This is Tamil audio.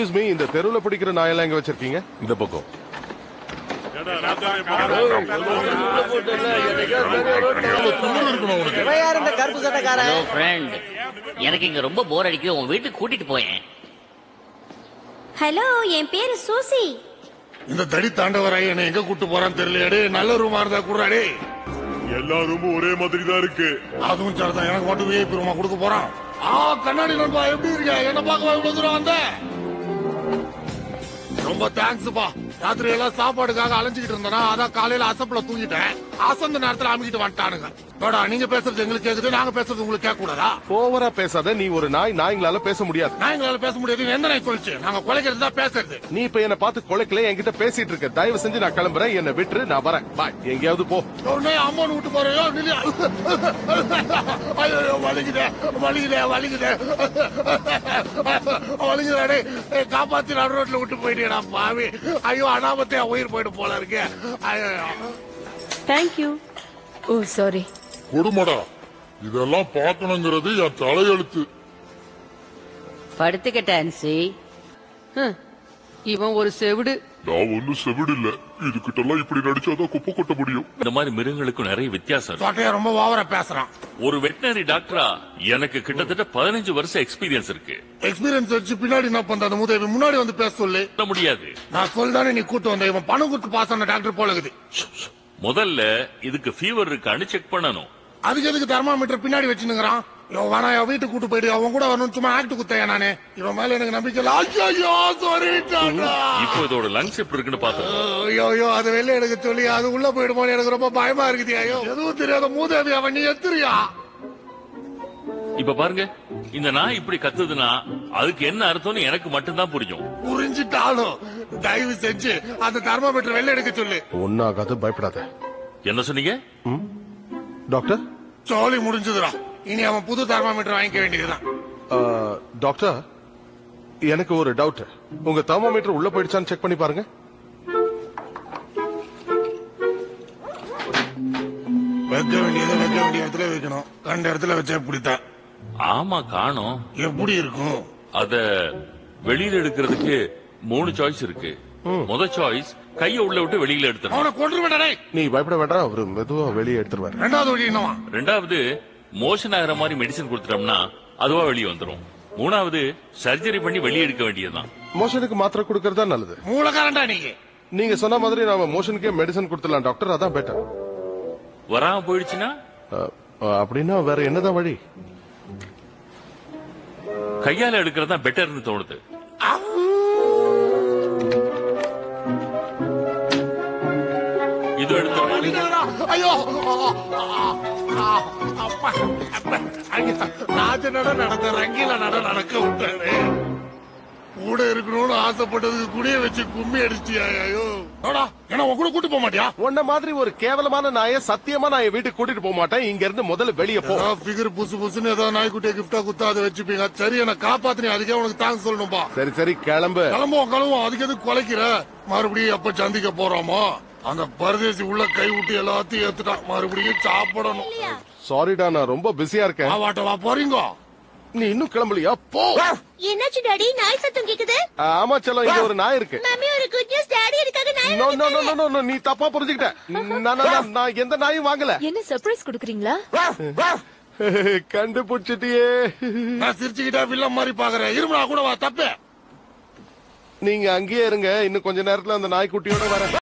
எக்ஸ்கியூஸ் மீ இந்த தெருவுல பிடிக்கிற நாயெல்லாம் எங்க வச்சிருக்கீங்க இந்த பக்கம் இவன் யார் இந்த கருப்பு சட்டைக்காரன் ஹலோ ஃப்ரெண்ட் எனக்கு இங்க ரொம்ப போர் அடிக்குது உன் வீட்டுக்கு கூட்டிட்டு போயேன் ஹலோ என் பேரு சூசி இந்த தடி தாண்டவராய் என்ன எங்க கூட்டு போறான்னு தெரியலையாடே நல்ல ரூமா இருந்தா கூடாடே எல்லா ரூமும் ஒரே மாதிரி தான் இருக்கு அதுவும் சரிதான் எனக்கு மட்டும் விஐபி ரூமா கொடுக்க போறான் ஆ கண்ணாடி நண்பா எப்படி இருக்க என்ன பார்க்க இவ்வளவு தூரம் வந்த ரொம்ப தேங்க்ஸ்ப்பா ராத்திரி எல்லாம் சாப்பாடுக்காக அலைஞ்சுக்கிட்டு இருந்தனா அதான் காலையில அசப்புல தூங்கிட்டேன் அசந்த நேரத்துல அமுக்கிட்டு வந்துட்டானுங்க வேடா நீங்க பேசுறது எங்களுக்கு கேக்குது நாங்க பேசுறது உங்களுக்கு கேட்க கூடாதா ஓவரா பேசாத நீ ஒரு நாய் நாய்ங்களால பேச முடியாது நான் எங்களால பேச முடியாது எந்த நாய் சொல்லிச்சு நாங்க கொலைக்கிறது தான் பேசுறது நீ இப்ப என்ன பார்த்து கொலைக்கல என்கிட்ட பேசிட்டு இருக்க தயவு செஞ்சு நான் கிளம்புறேன் என்ன விட்டுரு நான் வரேன் பாய் எங்கேயாவது போ உடனே அம்மன் விட்டு போறையோ நில்லு ஐயோ வலிக்குதே வலிக்குதே வலிக்குதே வலிக்குதாடே காப்பாத்தி நடு ரோட்ல விட்டு போயிட்டேடா பாவி ஐயோ அனாமத்தையா உயிர் போயிட்டு போல இருக்கு ஐயோ தேங்க்யூ ஓ சாரி கொடுமடா இதெல்லாம் பார்க்கணுங்கிறது என் தலையெழுத்து படுத்துக்கிட்ட அன்சி இவன் ஒரு செவிடு நான் ஒண்ணும் செவிடு இல்ல இதுகிட்டலாம் இப்படி நடிச்சாதான் குப்பை கொட்ட முடியும் இந்த மாதிரி மிருகங்களுக்கும் நிறைய வித்தியாசம் இருக்கு சொட்டையா ரொம்ப ஓவரா பேசுறான் ஒரு வெட்டினரி டாக்டரா எனக்கு கிட்டத்தட்ட பதினஞ்சு வருஷம் எக்ஸ்பீரியன்ஸ் இருக்கு எக்ஸ்பீரியன்ஸ் வச்சு பின்னாடி என்ன பண்ற அந்த முதவி முன்னாடி வந்து பேச சொல்லு சொல்ல முடியாது நான் சொல்தானே நீ கூட்டு வந்த இவன் பணம் கொடுத்து பாஸ் ஆன டாக்டர் போல இருக்குது முதல்ல இதுக்கு ஃபீவர் இருக்கான்னு செக் பண்ணணும் அதுக்கு எதுக்கு தெர்மாமீட்டர் பின்னாடி வச்சுனுங்கிறான் இவன் வேணா என் வீட்டுக்கு கூட்டு போயிடு அவன் கூட வரணும் சும்மா ஆக்ட் குத்தையா நானு இவன் மேல எனக்கு நம்பிக்கை இல்ல ஐயோ சாரி இப்போ இதோட லங்ஸ் எப்படி இருக்குன்னு பார்த்தோம் ஐயோ ஐயோ அது வெளில எனக்கு சொல்லி அது உள்ள போயிடுமோன்னு எனக்கு ரொம்ப பயமா இருக்குது ஐயோ எதுவும் தெரியாத மூதேவி அவன் நீ எத்திரியா இப்ப பாருங்க இந்த நாய் இப்படி கத்துதுன்னா அதுக்கு என்ன அர்த்தம்னு எனக்கு மட்டும்தான் புரியும் புரிஞ்சிட்டாலும் தயவு செஞ்சு அந்த தெர்மாமீட்டர் வெளில எடுக்க சொல்லு ஒன்னாகாது பயப்படாத என்ன சொன்னீங்க டாக்டர் சோலி முடிஞ்சதுடா இனி அவன் புது தெர்மாமீட்டர் வாங்கிக்க வேண்டியதுதான் ஆ, டாக்டர் எனக்கு ஒரு டவுட் உங்க தெர்மோமீட்டர் உள்ள போயிடுச்சான்னு செக் பண்ணி பாருங்க வைக்க வேண்டியதை வைக்க வேண்டிய இடத்துல வைக்கணும் கண்ட இடத்துல வச்சா இப்படித்தான் ஆமா காணோம் எப்படி இருக்கும் அத வெளியில எடுக்கிறதுக்கு மூணு சாய்ஸ் இருக்கு முத சாய்ஸ் கைய உள்ள விட்டு வெளியில எடுத்துறோம் அவனை கொண்டு விடடே நீ பயப்பட வேண்டாம் அவரு மெதுவா வெளியே எடுத்துருவாரு ரெண்டாவது வழி என்னவா ரெண்டாவது மோஷன் ஆகிற மாதிரி மெடிசன் கொடுத்துட்டோம்னா அதுவா வெளியே வந்துரும் மூணாவது சர்ஜரி பண்ணி வெளியே எடுக்க வேண்டியதுதான் மோஷனுக்கு மாத்திரை கொடுக்கறதா நல்லது மூலக்காரன்டா நீங்க நீங்க சொன்ன மாதிரி நாம மோஷனுக்கே மெடிசன் கொடுத்துடலாம் டாக்டர் அதான் பெட்டர் வராம போயிடுச்சுன்னா அப்படின்னா வேற என்னதான் வழி கையால எடுக்கிறது தான் பெட்டர்னு தோணுது இது எடுத்து வலிக்குதுடா. ஐயோ ஆ, அப்பா, அப்பா. ஐயா, ராஜ நட நடந்த ரங்கில நட நடக்க விட்டாரு கூட இருக்கணும்னு ஆசைப்பட்டதுக்கு குடிய வச்சு கும்மி அடிச்சியா ஐயோ நோடா என்ன உன் கூட கூட்டு போக மாட்டியா உன்ன மாதிரி ஒரு கேவலமான நாயை சத்தியமா நான் என் வீட்டுக்கு கூட்டிட்டு போக மாட்டேன் இங்க இருந்து முதல்ல வெளியே போ பிகர் புசு புசுன்னு ஏதோ நாய்க்குட்டிய கிஃப்டா குத்தா அதை வச்சுப்பீங்க சரி என்ன காப்பாத்தினி அதுக்கே உனக்கு தாங்க சொல்லணும்பா சரி சரி கிளம்பு கிளம்புவோம் கிளம்புவோம் அதுக்கு எதுக்கு குலைக்கிற மறுபடியும் எப்ப சந்திக்க போறோமோ அந்த பரதேசி உள்ள கை விட்டு எல்லாத்தையும் ஏத்துட்டான் மறுபடியும் சாப்பிடணும் சாரிடா நான் ரொம்ப பிஸியா இருக்கேன் வாட்ட வா போறீங்க நீ இன்னும் கிளம்பலையா போ என்னாச்சு டாடி நாய் சத்தம் கேக்குது ஆமா செல்லம் இங்க ஒரு நாய் இருக்கு மம்மி ஒரு குட் நியூஸ் டாடி இருக்காக நாய் no no no no no நீ தப்பா புரிஞ்சுக்கிட்ட நான், நான், நான், நான் எந்த நாயும் வாங்கல என்ன சர்ப்ரைஸ் கொடுக்குறீங்களா கண்டுபிடிச்சிட்டியே நான் சிரிச்சுக்கிட்டா வில்லம் மாதிரி பாக்குறேன் இருமலா கூட வா தப்பு நீங்க அங்கேயே இருங்க இன்னும் கொஞ்ச நேரத்துல அந்த நாய்க்குட்டியோட வரேன்